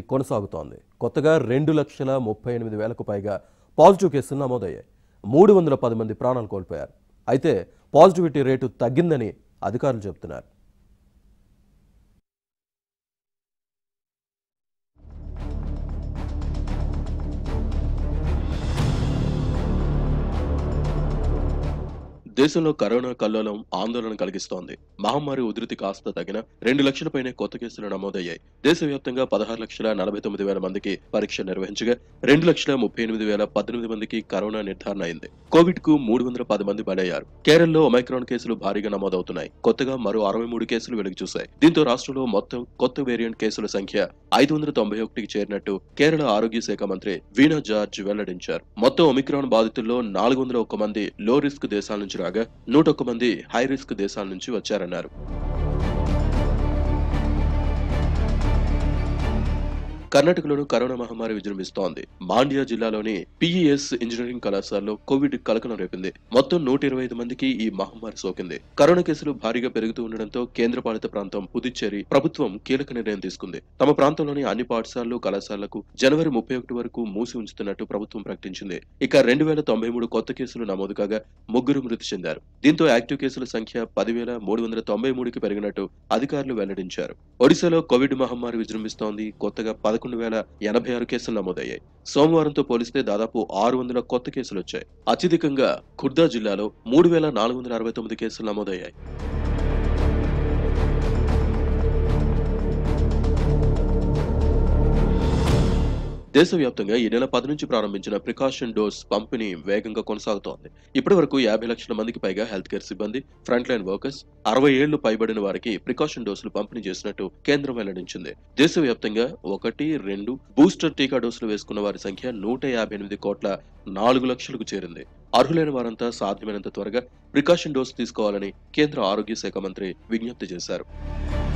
కొనసాగుతోంది కొత్తగా రెండు లక్షల ముప్పై ఎనిమిది వేలకు పైగా పాజిటివ్ కేసులు నమోదయ్యాయి మూడు వందల పది మంది ప్రాణాలు కోల్పోయారు అయితే పాజిటివిటీ రేటు తగ్గిందని అధికారులు చెబుతున్నారు దేశంలో కరోనా కల్లోలం ఆందోళన కలిగిస్తోంది మహమ్మారి ఉధృతి కాస్త తగిన రెండు లక్షల పైనే కొత్త కేసులు నమోదయ్యాయి దేశవ్యాప్తంగా పదహారు లక్షల నలభై తొమ్మిది వేల మందికి పరీక్ష నిర్వహించగా రెండు లక్షల ముప్పై ఎనిమిది వేల పద్దెనిమిది మందికి కరోనా నిర్ధారణ అయింది కోవిడ్ కు మూడు వందల పది మంది బలయ్యారు కేరళలో ఒమైక్రాన్ కేసులు భారీగా నమోదవుతున్నాయి కొత్తగా మరో అరవై మూడు కేసులు వెలుగు చూశాయి దీంతో రాష్ట్రంలో మొత్తం కొత్త వేరియంట్ కేసుల సంఖ్య ఐదు వందల తొంభై ఒకటికి చేరినట్టు కేరళ ఆరోగ్య శాఖ మంత్రి వీణా జార్జ్ వెల్లడించారు మొత్తం ఒమిక్రాన్ బాధితుల్లో నాలుగు వందల ఒక్క మంది లో రిస్క్ దేశాల నుంచి రాగా నూట ఒక్క మంది హై రిస్క్ దేశాల నుంచి వచ్చారన్నారు కర్ణాటకలోనూ కరోనా మహమ్మారి విజృంభిస్తోంది మాండ్యా జిల్లాలోని పిఈఎస్ ఇంజనీరింగ్ కళాశాలలో కోవిడ్ కలకలం రేపింది మొత్తం నూట ఇరవై ఐదు మందికి ఈ మహమ్మారి సోకింది కరోనా కేసులు భారీగా పెరుగుతూ ఉండడంతో కేంద్రపాలిత ప్రాంతం పుదుచ్చేరి ప్రభుత్వం కీలక నిర్ణయం తీసుకుంది తమ ప్రాంతంలోని అన్ని పాఠశాలలు కళాశాలలకు జనవరి ముప్పై ఒకటి వరకు మూసి ఉంచుతున్నట్టు ప్రభుత్వం ప్రకటించింది ఇక రెండు వేల తొంభై మూడు కొత్త కేసులు నమోదు కాగా ముగ్గురు మృతి చెందారు దీంతో యాక్టివ్ కేసుల సంఖ్య పదివేల మూడు వందల తొంభై మూడుకి పెరిగినట్టు అధికారులు వెల్లడించారు ఒడిశాలో కోవిడ్ మహమ్మారి విజృంభిస్తోంది కొత్తగా పదకొండు వేల ఎనభై ఆరు కేసులు నమోదయ్యాయి సోమవారంతో పోలిస్తే దాదాపు ఆరు వందల కొత్త కేసులు వచ్చాయి అత్యధికంగా ఖుర్దా జిల్లాలో మూడు వేల నాలుగు వందల అరవై తొమ్మిది కేసులు నమోదయ్యాయి దేశవ్యాప్తంగా ఈ నెల పది నుంచి ప్రారంభించిన ప్రికాషన్ డోస్ పంపిణీ వేగంగా కొనసాగుతోంది ఇప్పటి వరకు యాభై లక్షల మందికి పైగా హెల్త్ కేర్ సిబ్బంది ఫ్రంట్ లైన్ వర్కర్స్ అరవై ఏళ్లు పైబడిన వారికి ప్రికాషన్ డోసులు పంపిణీ చేసినట్టు కేంద్రం వెల్లడించింది దేశవ్యాప్తంగా ఒకటి రెండు బూస్టర్ టీకా డోసులు వేసుకున్న వారి సంఖ్య నూట యాభై ఎనిమిది కోట్ల నాలుగు లక్షలకు చేరింది అర్హులైన వారంతా సాధ్యమైనంత త్వరగా ప్రికాషన్ డోసు తీసుకోవాలని కేంద్ర ఆరోగ్య శాఖ మంత్రి విజ్ఞప్తి చేశారు